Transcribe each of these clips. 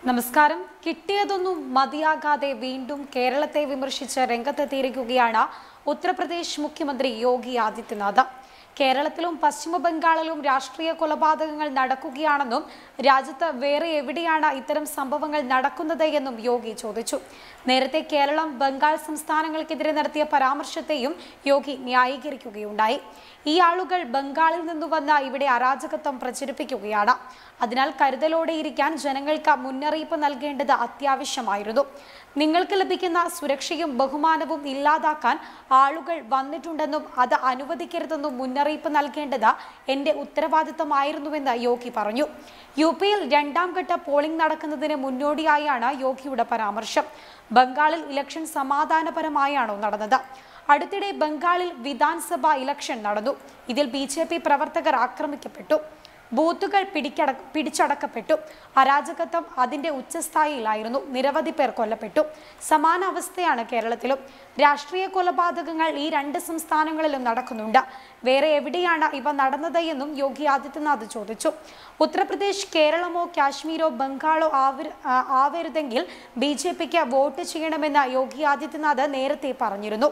നമസ്കാരം കിട്ടിയതൊന്നും മതിയാകാതെ വീണ്ടും കേരളത്തെ വിമർശിച്ച് രംഗത്തെത്തിയിരിക്കുകയാണ് ഉത്തർപ്രദേശ് മുഖ്യമന്ത്രി യോഗി ആദിത്യനാഥ് കേരളത്തിലും പശ്ചിമ ബംഗാളിലും രാഷ്ട്രീയ കൊലപാതകങ്ങൾ നടക്കുകയാണെന്നും രാജ്യത്ത് വേറെ എവിടെയാണ് ഇത്തരം സംഭവങ്ങൾ നടക്കുന്നത് എന്നും യോഗി ചോദിച്ചു നേരത്തെ കേരളം ബംഗാൾ സംസ്ഥാനങ്ങൾക്കെതിരെ നടത്തിയ പരാമർശത്തെയും യോഗി ന്യായീകരിക്കുകയുണ്ടായി ഈ ആളുകൾ ബംഗാളിൽ നിന്നു വന്ന ഇവിടെ അരാജകത്വം പ്രചരിപ്പിക്കുകയാണ് അതിനാൽ കരുതലോടെ ഇരിക്കാൻ ജനങ്ങൾക്ക് മുന്നറിയിപ്പ് നൽകേണ്ടത് അത്യാവശ്യമായിരുന്നു നിങ്ങൾക്ക് ലഭിക്കുന്ന സുരക്ഷയും ബഹുമാനവും ഇല്ലാതാക്കാൻ ആളുകൾ വന്നിട്ടുണ്ടെന്നും അത് അനുവദിക്കരുതെന്നും മുന്നറിയിപ്പ് നൽകേണ്ടത് എന്റെ ഉത്തരവാദിത്തമായിരുന്നുവെന്ന് യോഗി പറഞ്ഞു യു പിയിൽ രണ്ടാം ഘട്ട പോളിംഗ് നടക്കുന്നതിന് മുന്നോടിയായാണ് യോഗിയുടെ പരാമർശം ബംഗാളിൽ ഇലക്ഷൻ സമാധാനപരമായാണോ നടന്നത് അടുത്തിടെ ബംഗാളിൽ വിധാൻസഭ ഇലക്ഷൻ നടന്നു ഇതിൽ ബി ജെ പി പ്രവർത്തകർ ആക്രമിക്കപ്പെട്ടു ബൂത്തുകൾ പിടിക്കട പിടിച്ചടക്കപ്പെട്ടു അരാജകത്വം അതിന്റെ ഉച്ചസ്ഥായിയിലായിരുന്നു നിരവധി പേർ കൊല്ലപ്പെട്ടു സമാന അവസ്ഥയാണ് കേരളത്തിലും രാഷ്ട്രീയ കൊലപാതകങ്ങൾ ഈ രണ്ട് സംസ്ഥാനങ്ങളിലും നടക്കുന്നുണ്ട് വേറെ എവിടെയാണ് ഇവ നടന്നത് എന്നും യോഗി ആദിത്യനാഥ് ചോദിച്ചു ഉത്തർപ്രദേശ് കേരളമോ കാശ്മീരോ ബംഗാളോ ആവരു ആ, ആവരുതെങ്കിൽ ബി ജെ പിക്ക് വോട്ട് ചെയ്യണമെന്ന് യോഗി ആദിത്യനാഥ് നേരത്തെ പറഞ്ഞിരുന്നു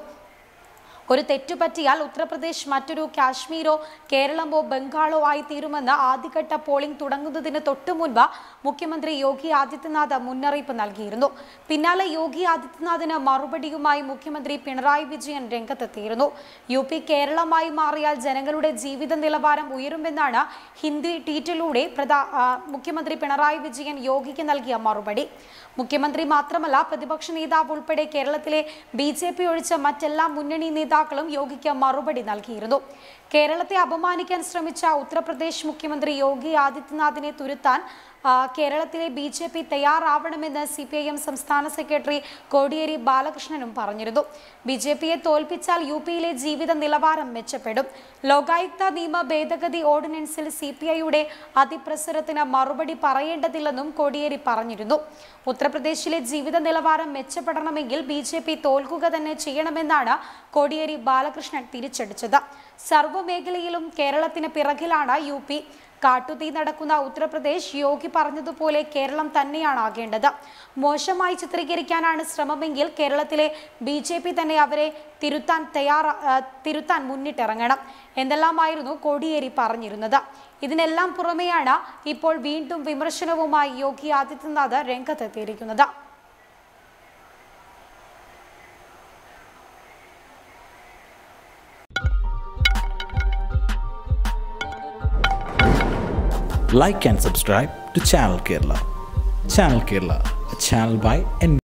ഒരു തെറ്റു പറ്റിയാൽ ഉത്തർപ്രദേശ് മറ്റൊരു കാശ്മീരോ കേരളമോ ബംഗാളോ ആയി തീരുമെന്ന് ആദ്യഘട്ട പോളിംഗ് തുടങ്ങുന്നതിന് തൊട്ടു മുൻപ് മുഖ്യമന്ത്രി യോഗി ആദിത്യനാഥ് മുന്നറിയിപ്പ് നൽകിയിരുന്നു പിന്നാലെ യോഗി ആദിത്യനാഥിന് മറുപടിയുമായി മുഖ്യമന്ത്രി പിണറായി വിജയൻ രംഗത്തെത്തിയിരുന്നു യു പി കേരളമായി മാറിയാൽ ജനങ്ങളുടെ ജീവിത നിലവാരം ഉയരുമെന്നാണ് ഹിന്ദി ട്വീറ്റിലൂടെ പ്രധാ ആ, മുഖ്യമന്ത്രി പിണറായി വിജയൻ യോഗിക്ക് നൽകിയ മറുപടി മുഖ്യമന്ത്രി മാത്രമല്ല പ്രതിപക്ഷ നേതാവ് ഉൾപ്പെടെ കേരളത്തിലെ ബി ജെ പി ഒഴിച്ച മറ്റെല്ലാ മുന്നണി നേതാക്കളും യോഗിക്ക് മറുപടി നൽകിയിരുന്നു കേരളത്തെ അപമാനിക്കാൻ ശ്രമിച്ച ഉത്തർപ്രദേശ് മുഖ്യമന്ത്രി യോഗി ആദിത്യനാഥിനെ തുരുത്താൻ ആ, കേരളത്തിലെ ബി ജെ പി തയ്യാറാവണമെന്ന് സി പി ഐ എം സംസ്ഥാന സെക്രട്ടറി കോടിയേരി ബാലകൃഷ്ണനും പറഞ്ഞിരുന്നു ബി ജെ പിയെ തോൽപ്പിച്ചാൽ യു പിയിലെ ജീവിത നിലവാരം മെച്ചപ്പെടും ലോകായുക്ത നിയമ ഭേദഗതി ഓർഡിനൻസിൽ സി പി ഐയുടെ അതിപ്രസരത്തിന് മറുപടി പറയേണ്ടതില്ലെന്നും കോടിയേരി പറഞ്ഞിരുന്നു ഉത്തർപ്രദേശിലെ ജീവിത നിലവാരം മെച്ചപ്പെടണമെങ്കിൽ ബി ജെ പി തോൽക്കുക തന്നെ ചെയ്യണമെന്നാണ് കോടിയേരി ബാലകൃഷ്ണൻ തിരിച്ചടിച്ചത് സർവ്വമേഖലയിലും കേരളത്തിന് പിറകിലാണ് യു പി കാട്ടുതീ നടക്കുന്ന ഉത്തർപ്രദേശ് യോഗി പറഞ്ഞതുപോലെ കേരളം തന്നെയാണ് ആകേണ്ടത് മോശമായി ചിത്രീകരിക്കാനാണ് ശ്രമമെങ്കിൽ കേരളത്തിലെ ബി ജെ പി തന്നെ അവരെ തിരുത്താൻ തയ്യാറ ആ, തിരുത്താൻ മുന്നിട്ടിറങ്ങണം എന്നെല്ലാമായിരുന്നു കോടിയേരി പറഞ്ഞിരുന്നത് ഇതിനെല്ലാം പുറമെയാണ് ഇപ്പോൾ വീണ്ടും വിമർശനവുമായി യോഗി Adityanath രംഗത്തെത്തിയിരിക്കുന്നത് like and subscribe to Channel Kerala. Channel Kerala, a channel by N.